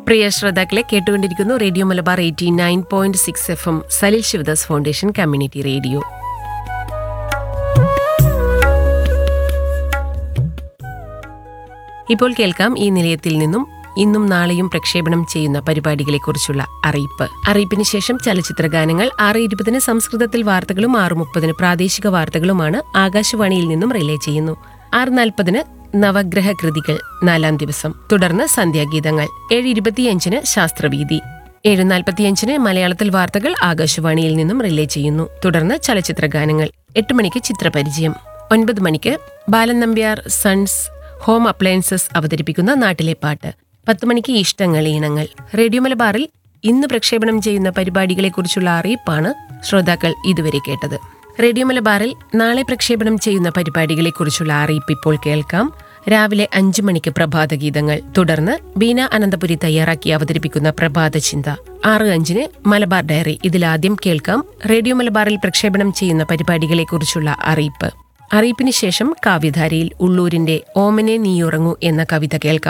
പ്രിയ ശ്രോതാക്കളെ കേട്ടുകൊണ്ടിരിക്കുന്നു radio Malabar eighty nine point six F M Salil Sivadas foundation community radio ഇപ്പോൾ കേൾക്കാം ഈ നിലയത്തിൽ നിന്നും ഇന്നും നാളെയും പ്രക്ഷേപണം ചെയ്യുന്ന പരിപാടികളെക്കുറിച്ചുള്ള അറിയിപ്പ് അറിയിപ്പിന് ശേഷം ചലച്ചിത്ര ഗാനങ്ങൾ ആറ് ഇരുപതിന് സംസ്കൃതത്തിൽ വാർത്തകളും ആറ് മുപ്പതിന് പ്രാദേശിക വാർത്തകളുമാണ് ആകാശവാണിയിൽ നിന്നും റിലേ ചെയ്യുന്നു ആറ് നാൽപ്പതിന് നവഗ്രഹ കൃതികൾ നാലാം ദിവസം തുടർന്ന് സന്ധ്യാഗീതങ്ങൾ ഏഴ് ഇരുപത്തിയഞ്ചിന് ശാസ്ത്രവീതി ഏഴ് നാൽപ്പത്തിയഞ്ചിന് മലയാളത്തിൽ വാർത്തകൾ ആകാശവാണിയിൽ നിന്നും റിലേ ചെയ്യുന്നു തുടർന്ന് ചലച്ചിത്ര ഗാനങ്ങൾ എട്ട് മണിക്ക് ചിത്രപരിചയം ഒൻപത് മണിക്ക് Balan Nambiar sons home appliances അവതരിപ്പിക്കുന്ന നാട്ടിലെ പാട്ട് പത്ത് മണിക്ക് ഇഷ്ടങ്ങൾ ഈണങ്ങൾ റേഡിയോ മലബാറിൽ ഇന്ന് പ്രക്ഷേപണം ചെയ്യുന്ന പരിപാടികളെക്കുറിച്ചുള്ള അറിയിപ്പാണ് ശ്രോതാക്കൾ ഇതുവരെ കേട്ടത് റേഡിയോ മലബാറിൽ നാളെ പ്രക്ഷേപണം ചെയ്യുന്ന പരിപാടികളെക്കുറിച്ചുള്ള അറിയിപ്പ് ഇപ്പോൾ കേൾക്കാം രാവിലെ അഞ്ചു മണിക്ക് പ്രഭാത ഗീതങ്ങൾ തുടർന്ന് ബീന അനന്തപുരി തയ്യാറാക്കി അവതരിപ്പിക്കുന്ന പ്രഭാത ചിന്ത ആറ് അഞ്ചിന് മലബാർ ഡയറി ഇതിലാദ്യം കേൾക്കാം റേഡിയോ മലബാറിൽ പ്രക്ഷേപണം ചെയ്യുന്ന പരിപാടികളെക്കുറിച്ചുള്ള അറിയിപ്പ് അറിയിപ്പിന് ശേഷം കാവ്യധാരയിൽ ഉള്ളൂരിന്റെ ഓമനെ നീയുറങ്ങൂ എന്ന കവിത കേൾക്കാം